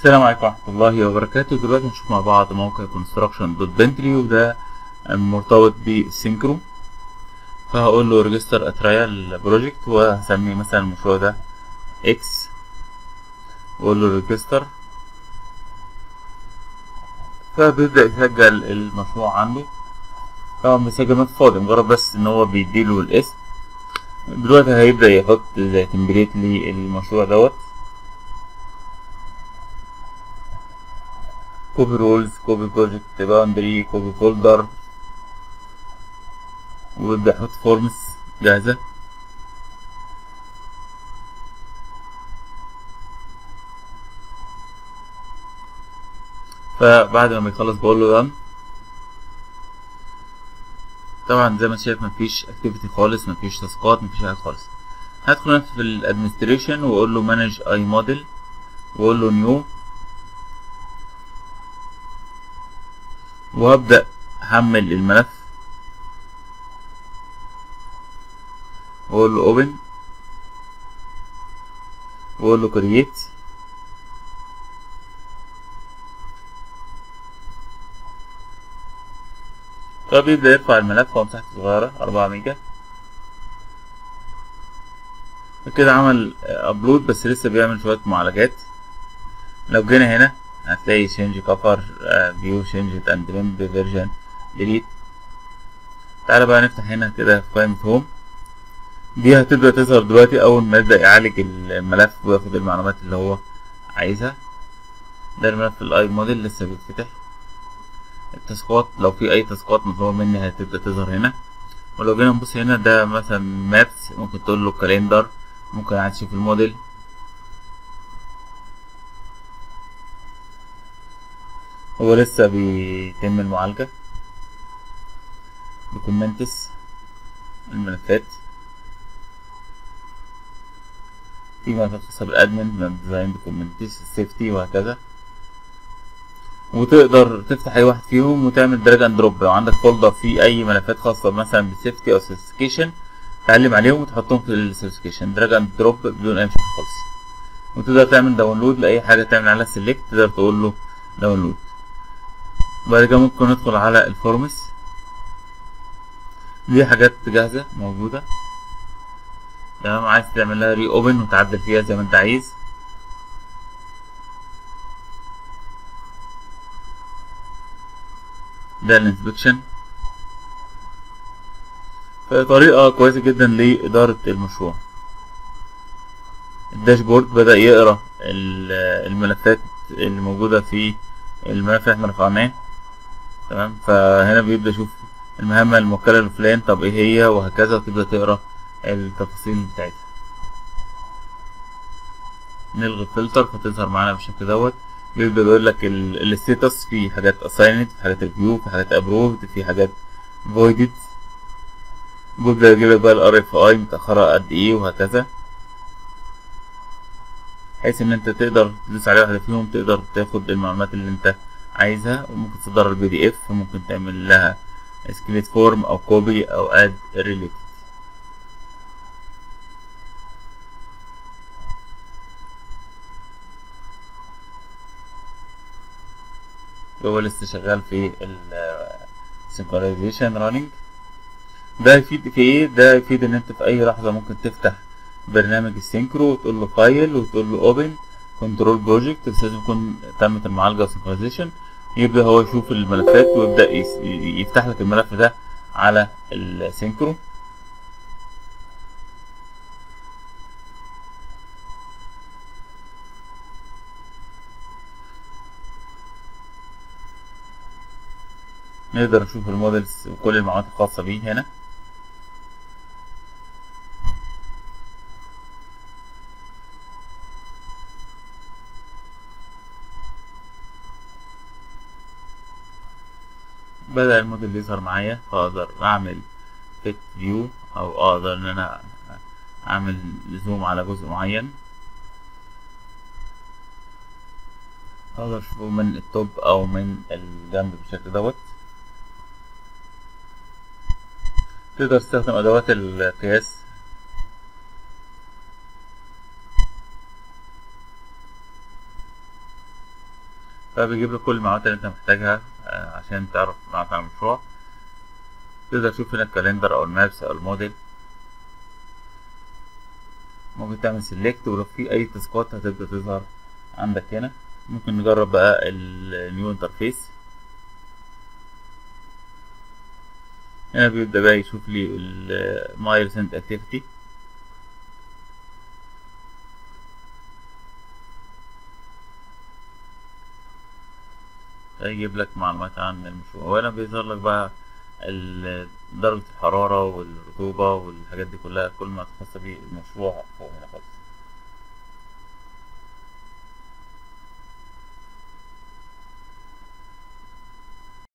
السلام عليكم ورحمة الله وبركاته دلوقتي هنشوف مع بعض موقع construction دوت بنتلي وده مرتبط بالسينكرو فهقول له ريجستر اترايال بروجكت وهسمي مثلا المشروع ده اكس واقول له ريجستر فبيبدأ يسجل المشروع عنده طبعا بيسجل ما فاضي مجرد بس ان هو بيديله الاسم دلوقتي هيبدأ يحط زي تمبليت للمشروع دوت كوبي رولز كوبي بروجكت باوندري كوبي فولدر ويبدأ يحط فورمز جاهزة فبعد ما بيخلص بقول له run طبعا زي ما انت شايف مفيش اكتيفيتي خالص مفيش تاسكات مفيش حاجة خالص هدخل انا في الادمنستريشن واقول له مانج اي موديل واقول له نيو وهبدأ أحمل الملف وأقول له open وأقول له create فبيبدأ يرفع الملف هو مساحته صغيرة أربعة ميجا كده عمل ابلود بس لسه بيعمل شوية معالجات لو جينا هنا هتلاقي change cover view change and mem version delete تعالى بقى نفتح هنا كده في قائمة هوم دي هتبدأ تظهر دلوقتي أول ما يبدأ يعالج الملف وياخد المعلومات اللي هو عايزها ده الملف الاي موديل لسه بيتفتح التاسكات لو في أي تاسكات مطلوبة مني هتبدأ تظهر هنا ولو جينا نبص هنا ده مثلا مابس ممكن تقول له كالندر ممكن عايز تشوف الموديل هو لسه بيتم المعالجة دوكيومنتس الملفات في ملفات خاصة بالادمن ديزاين دوكيومنتس السيفتي وهكذا وتقدر تفتح اي واحد فيهم وتعمل دراج اند دروب لو عندك فولدر فيه اي ملفات خاصة مثلا بالسيفتي او سيرتيفيكيشن تعلم عليهم وتحطهم في السيرتيفيكيشن دراج اند دروب بدون اي مشكلة خالص وتقدر تعمل داونلود لاي حاجة تعمل عليها سيلكت تقدر تقول له داونلود بعد كده ممكن ندخل على الفورمس دي حاجات جاهزة موجودة تمام عايز تعمل لها ري اوبن وتعدل فيها زي ما انت عايز ده الانسبكشن فطريقة كويسة جدا لإدارة المشروع الداشبورد بدأ يقرأ الملفات اللي موجودة في الملف اللي احنا رفعناه تمام فهنا بيبدأ يشوف المهمة الموكلة لفلان طب ايه هي وهكذا وتبدأ تقرا التفاصيل بتاعتها نلغي الفلتر فتظهر معانا بالشكل دوت بيبدأ يقول لك الستاتس في حاجات assigned في حاجات ريفيو في حاجات approved في حاجات voided بيبدأ يجيب لك بقى ال RFI متأخرة قد ايه وهكذا بحيث ان انت تقدر تدوس على واحدة فيهم تقدر تاخد المعلومات اللي انت عايزها وممكن تصدر البي دي اف ممكن تعمل لها سكريت فورم او كوبي او اد ريليتد هو لسه شغال في السنكرونايزيشن راننج ده يفيد في ايه ده يفيد ان انت في اي لحظه ممكن تفتح برنامج السينكرو وتقول له فايل وتقول له اوبن كنترول بروجكت بس لازم يكون تمت المعالجه والسنكرونايزيشن يبدأ هو يشوف الملفات ويبدأ يفتح لك الملف ده على السينكرو نقدر نشوف المودلز وكل المعلومات الخاصة بيه هنا بدأ الموديل يظهر معايا فأقدر أعمل فيت فيو أو أقدر إن أنا أعمل زوم على جزء معين أقدر أشوفه من التوب أو من الجنب بالشكل دوت تقدر تستخدم أدوات القياس فبيجيب لك كل المعلومات اللي انت محتاجها آه، عشان تعرف معلومات عن المشروع تقدر تشوف هنا الكالندر او المابس او الموديل ممكن تعمل سيلكت ولو في اي تاسكات هتبدأ تظهر عندك هنا ممكن نجرب بقى النيو انترفيس هنا بيبدأ بقى يشوف لي الماي ريسنت اكتيفيتي هيجيب لك معلومات عن المشروع وهنا بيظهر لك بقى ال- درجة الحرارة والرطوبة والحاجات دي كلها كل ما تخص بالمشروع فوق هنا خالص